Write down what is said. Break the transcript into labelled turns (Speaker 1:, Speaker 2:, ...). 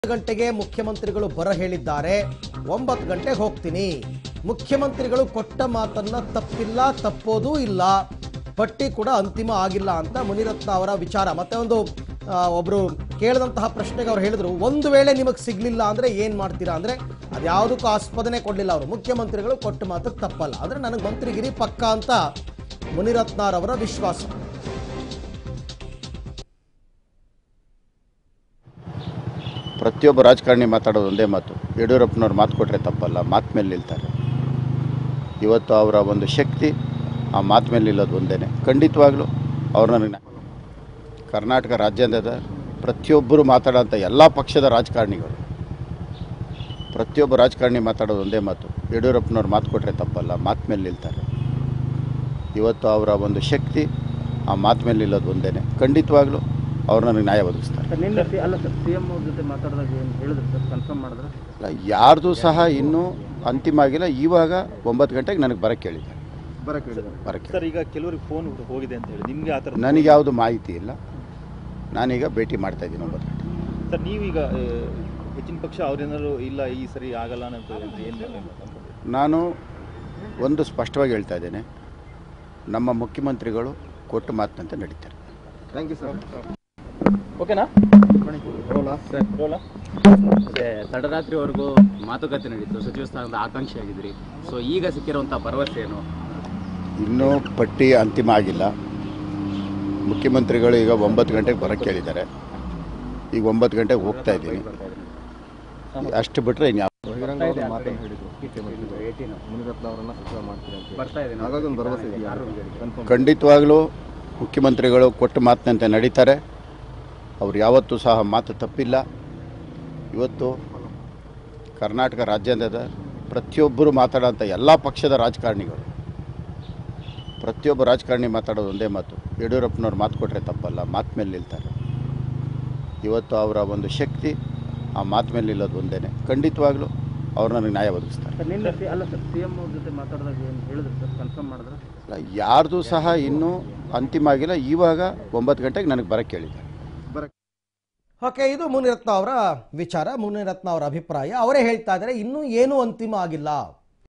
Speaker 1: ಗಂಟೆಗೆ ಮುಖ್ಯಮಂತ್ರಿಗಳು ಬರ ಹೇಳಿದ್ದಾರೆ ಒಂಬತ್ತು ಗಂಟೆಗೆ ಹೋಗ್ತೀನಿ ಮುಖ್ಯಮಂತ್ರಿಗಳು ಕೊಟ್ಟ ಮಾತನ್ನ ತಪ್ಪಿಲ್ಲ ತಪ್ಪೋದೂ ಇಲ್ಲ ಪಟ್ಟಿ ಕೂಡ ಅಂತಿಮ ಆಗಿಲ್ಲ ಅಂತ ಮುನಿರತ್ನ ಅವರ ವಿಚಾರ ಮತ್ತೆ ಒಂದು ಆ, ಒಬ್ರು ಕೇಳಿದಂತಹ ಪ್ರಶ್ನೆಗೆ ಅವ್ರು ಹೇಳಿದ್ರು ಒಂದು ವೇಳೆ ನಿಮಗೆ ಸಿಗ್ಲಿಲ್ಲ ಅಂದ್ರೆ ಏನ್ ಮಾಡ್ತೀರಾ ಅಂದ್ರೆ ಅದ್ಯಾವುದಕ್ಕೂ ಆಸ್ಪದನೆ ಕೊಡ್ಲಿಲ್ಲ ಅವರು ಮುಖ್ಯಮಂತ್ರಿಗಳು ಕೊಟ್ಟ ಮಾತು ತಪ್ಪಲ್ಲ ಅಂದ್ರೆ ನನಗೆ ಮಂತ್ರಿಗಿರಿ ಪಕ್ಕ ಅಂತ ಮುನಿರತ್ನಾರವರ ವಿಶ್ವಾಸ
Speaker 2: ಪ್ರತಿಯೊಬ್ಬ ರಾಜಕಾರಣಿ ಮಾತಾಡೋದು ಒಂದೇ ಮಾತು ಯಡಿಯೂರಪ್ಪನವ್ರು ಮಾತು ಕೊಟ್ಟರೆ ತಪ್ಪಲ್ಲ ಮಾತು ಮೇಲೆ ನಿಲ್ತಾರೆ ಇವತ್ತು ಅವರ ಒಂದು ಶಕ್ತಿ ಆ ಮಾತು ಮೇಲೆ ನಿಲ್ಲೋದು ಒಂದೇ ಖಂಡಿತವಾಗ್ಲೂ ಅವ್ರು ನನಗೆ ಕರ್ನಾಟಕ ರಾಜ್ಯಾಂಗದ ಪ್ರತಿಯೊಬ್ಬರು ಮಾತಾಡೋಂಥ ಎಲ್ಲ ಪಕ್ಷದ ರಾಜಕಾರಣಿಗಳು ಪ್ರತಿಯೊಬ್ಬ ರಾಜಕಾರಣಿ ಮಾತಾಡೋದು ಒಂದೇ ಮಾತು ಯಡಿಯೂರಪ್ಪನವ್ರು ಮಾತು ಕೊಟ್ಟರೆ ತಪ್ಪಲ್ಲ ಮಾತು ಮೇಲೆ ನಿಲ್ತಾರೆ ಇವತ್ತು ಅವರ ಒಂದು ಶಕ್ತಿ ಆ ಮಾತು ಮೇಲೆ ನಿಲ್ಲೋದು ಒಂದೇ ಖಂಡಿತವಾಗ್ಲೂ ಅವ್ರು ನನಗೆ ನ್ಯಾಯ ಒದಗಿಸ್ತಾರೆ
Speaker 3: ಸರ್ ನಿನ್ನೆ ಸಿ- ಅಲ್ಲ ಸರ್ ಸಿ ಎಂ ಅವ್ರ ಜೊತೆ ಮಾತಾಡಿದಾಗ ಏನು ಹೇಳಿದ್ರು ಸರ್ ಕನ್ಫರ್ಮ್ ಮಾಡಿದ್ರೆ
Speaker 2: ಅಲ್ಲ ಯಾರ್ದು ಸಹ ಇನ್ನೂ ಅಂತಿಮ ಆಗಿಲ್ಲ ಇವಾಗ ಒಂಬತ್ತು ಗಂಟೆಗೆ ನನಗೆ ಬರಕ್ಕೆ ಹೇಳಿದ್ದಾರೆ ಬರಕ್ಕೆ
Speaker 4: ಸರ್ ಈಗ ಕೆಲವರಿಗೆ ಫೋನ್ ಹೋಗಿದೆ ಅಂತ ಹೇಳಿ ನಿಮಗೆ ಆ ಥರ
Speaker 2: ನನಗೆ ಯಾವುದು ಮಾಹಿತಿ ಇಲ್ಲ ನಾನೀಗ ಭೇಟಿ ಮಾಡ್ತಾ ಇದ್ದೀನಿ ಒಂಬತ್ತು ಗಂಟೆ
Speaker 4: ಸರ್ ನೀವೀಗ ಆ, ಹೆಚ್ಚಿನ ಪಕ್ಷ ಅವ್ರೇನಾದ್ರು ಇಲ್ಲ ಈ ಸರಿ ಆಗಲ್ಲ ಅಂತ ಏನು
Speaker 2: ನಾನು ಒಂದು ಸ್ಪಷ್ಟವಾಗಿ ಹೇಳ್ತಾ ಇದ್ದೇನೆ ನಮ್ಮ ಮುಖ್ಯಮಂತ್ರಿಗಳು ಕೊಟ್ಟು ಮಾತಿನಂತೆ ನಡೀತಾರೆ
Speaker 4: ಓಕೆನಾ ರೋಲಾ
Speaker 5: ಮತ್ತೆ ತಡರಾತ್ರಿವರೆಗೂ ಮಾತುಕತೆ ನಡೀತು ಸಚಿವ ಸ್ಥಾನದ ಆಕಾಂಕ್ಷಿ ಆಗಿದ್ರಿ ಸೊ ಈಗ ಸಿಕ್ಕಿರುವಂಥ ಭರವಸೆ ಏನು
Speaker 2: ಇನ್ನೂ ಪಟ್ಟಿ ಅಂತಿಮ ಆಗಿಲ್ಲ ಮುಖ್ಯಮಂತ್ರಿಗಳು ಈಗ ಒಂಬತ್ತು ಗಂಟೆಗೆ ಬರೋಕ್ಕೆ ಹೇಳಿದ್ದಾರೆ ಈಗ ಒಂಬತ್ತು ಗಂಟೆಗೆ ಹೋಗ್ತಾ ಇದ್ದೀನಿ ಅಷ್ಟು ಬಿಟ್ಟರೆ ಇನ್ಯಾವ
Speaker 5: ಬರ್ತಾ ಇದೆ
Speaker 2: ಖಂಡಿತವಾಗ್ಲೂ ಮುಖ್ಯಮಂತ್ರಿಗಳು ಕೊಟ್ಟ ಮಾತಿನಂತೆ ನಡೀತಾರೆ ಅವ್ರು ಯಾವತ್ತೂ ಸಹ ಮಾತು ತಪ್ಪಿಲ್ಲ ಇವತ್ತು ಕರ್ನಾಟಕ ರಾಜ್ಯಾಂಗದ ಪ್ರತಿಯೊಬ್ಬರು ಮಾತಾಡೋಂಥ ಎಲ್ಲ ಪಕ್ಷದ ರಾಜಕಾರಣಿಗಳು ಪ್ರತಿಯೊಬ್ಬ ರಾಜಕಾರಣಿ ಮಾತಾಡೋದು ಒಂದೇ ಮಾತು ಯಡಿಯೂರಪ್ಪನವ್ರು ಮಾತು ಕೊಟ್ಟರೆ ತಪ್ಪಲ್ಲ ಮಾತು ಮೇಲೆ ನಿಲ್ತಾರೆ ಇವತ್ತು ಅವರ ಒಂದು ಶಕ್ತಿ ಆ ಮಾತು ಮೇಲೆ ನಿಲ್ಲೋದು ಒಂದೇ ಖಂಡಿತವಾಗ್ಲೂ ಅವ್ರು ನನಗೆ ನ್ಯಾಯ ಒದಗಿಸ್ತಾರೆ
Speaker 3: ಸರ್ ನಿನ್ನೆ ಸಿ- ಅಲ್ಲ ಸರ್ ಸಿ ಎಂ ಅವ್ರ ಜೊತೆ ಮಾತಾಡಿದಾಗ ಏನು ಹೇಳಿದ್ರು ಸರ್ ಕನ್ಫರ್ಮ್ ಮಾಡಿದ್ರೆ
Speaker 2: ಅಲ್ಲ ಯಾರ್ದು ಸಹ ಇನ್ನೂ ಅಂತಿಮ ಆಗಿಲ್ಲ ಇವಾಗ ಒಂಬತ್ತು ಗಂಟೆಗೆ ನನಗೆ ಬರಕ್ಕೆ ಹೇಳಿದ್ದಾರೆ
Speaker 1: ಓಕೆ ಇದು ಮುನಿರತ್ನ ಅವರ ವಿಚಾರ ಮುನಿರತ್ನ ಅವರ ಅಭಿಪ್ರಾಯ ಅವರೇ ಹೇಳ್ತಾ ಇದ್ದಾರೆ ಇನ್ನೂ ಏನೂ ಅಂತಿಮ ಆಗಿಲ್ಲ